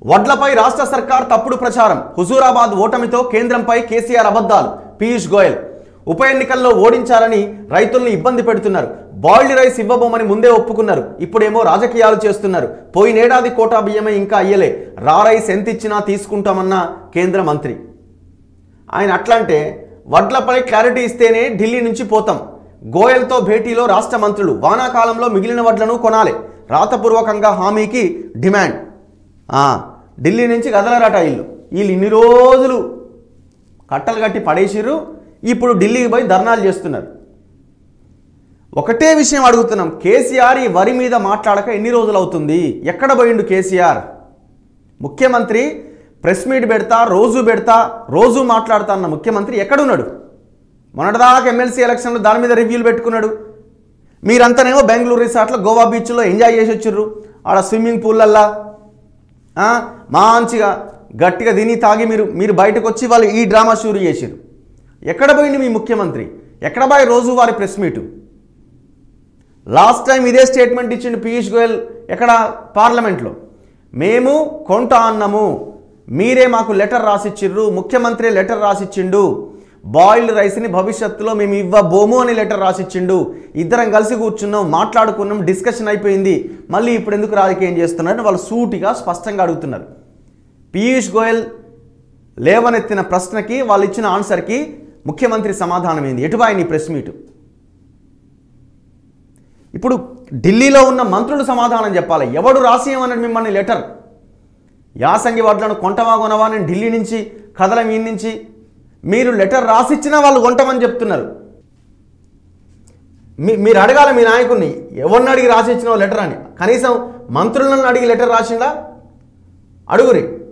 వడ్లపై రాష్ట్ర సర్కార్ తప్పుడు ప్రచారం హుజూరాబాద్ ఓటమితో కేంద్రంపై కేసీఆర్ అబద్ధాలు పీయూష్ గోయల్ ఉప ఎన్నికల్లో ఓడించారని రైతుల్ని ఇబ్బంది పెడుతున్నారు బాయిల్డ్ రైస్ ఇవ్వబోమని ముందే ఒప్పుకున్నారు ఇప్పుడేమో రాజకీయాలు చేస్తున్నారు పోయినేడాది కోటా బియ్యమే ఇంకా అయ్యలే రా రైస్ ఎంత ఇచ్చినా తీసుకుంటామన్న కేంద్ర మంత్రి ఆయన అట్లంటే వడ్లపై క్లారిటీ ఇస్తేనే ఢిల్లీ నుంచి పోతాం గోయల్తో భేటీలో రాష్ట్ర మంత్రులు వానాకాలంలో మిగిలిన వడ్లను కొనాలి రాతపూర్వకంగా హామీకి డిమాండ్ ఆ, ఢిల్లీ నుంచి కదలరట వీళ్ళు వీళ్ళు ఇన్ని రోజులు కట్టలు కట్టి పడేసిర్రు ఇప్పుడు ఢిల్లీకి పోయి ధర్నాలు చేస్తున్నారు ఒకటే విషయం అడుగుతున్నాం కేసీఆర్ ఈ వరి మీద మాట్లాడక ఎన్ని రోజులు అవుతుంది ఎక్కడ పోయిండు కేసీఆర్ ముఖ్యమంత్రి ప్రెస్ మీట్ పెడతా రోజు పెడతా రోజు మాట్లాడతా అన్న ముఖ్యమంత్రి ఎక్కడున్నాడు మొన్నటిదాకా ఎమ్మెల్సీ ఎలక్షన్లో దాని మీద రివ్యూలు పెట్టుకున్నాడు మీరంతానేమో బెంగళూరు రిసార్ట్లో గోవా బీచ్లో ఎంజాయ్ చేసి వచ్చిర్రు ఆడ స్విమ్మింగ్ పూల్లల్లా ఆ, మంచిగా గట్టిగా తిని తాగి మీరు మీరు బయటకు వచ్చి వాళ్ళు ఈ డ్రామా షూరు చేసిరు ఎక్కడ పోయింది మీ ముఖ్యమంత్రి ఎక్కడ పోయి రోజు వారి ప్రెస్ మీటు లాస్ట్ టైం ఇదే స్టేట్మెంట్ ఇచ్చిండు పీయూష్ గోయల్ ఎక్కడ పార్లమెంట్లో మేము కొంటా అన్నము మీరే మాకు లెటర్ రాసిచ్చిర్రు ముఖ్యమంత్రి లెటర్ రాసిచ్చిండు బాయిల్డ్ రైస్ని భవిష్యత్తులో మేము ఇవ్వబోము అని లెటర్ రాసిచ్చిండు ఇద్దరం కలిసి కూర్చున్నాం మాట్లాడుకున్నాం డిస్కషన్ అయిపోయింది మళ్ళీ ఇప్పుడు ఎందుకు రాజకీయం చేస్తున్నారని వాళ్ళు సూటిగా స్పష్టంగా అడుగుతున్నారు పీయూష్ గోయల్ లేవనెత్తిన ప్రశ్నకి వాళ్ళు ఇచ్చిన ఆన్సర్కి ముఖ్యమంత్రి సమాధానం ఏంది ఎటుబాయి నీ ప్రెస్ మీటు ఇప్పుడు ఢిల్లీలో ఉన్న మంత్రులు సమాధానం చెప్పాలి ఎవడు రాసియమన్నాడు మిమ్మల్ని లెటర్ యాసంగి వడ్లను కొంటవా కొనవా నేను ఢిల్లీ నుంచి కదల మీ నుంచి మీరు లెటర్ రాసిచ్చినా వాళ్ళు కొంటమని చెప్తున్నారు మీ మీరు అడగాలి మీ నాయకుడిని ఎవరిని అడిగి రాసిచ్చినావు లెటర్ అని కనీసం మంత్రులను అడిగి లెటర్ రాసిందా అడుగురి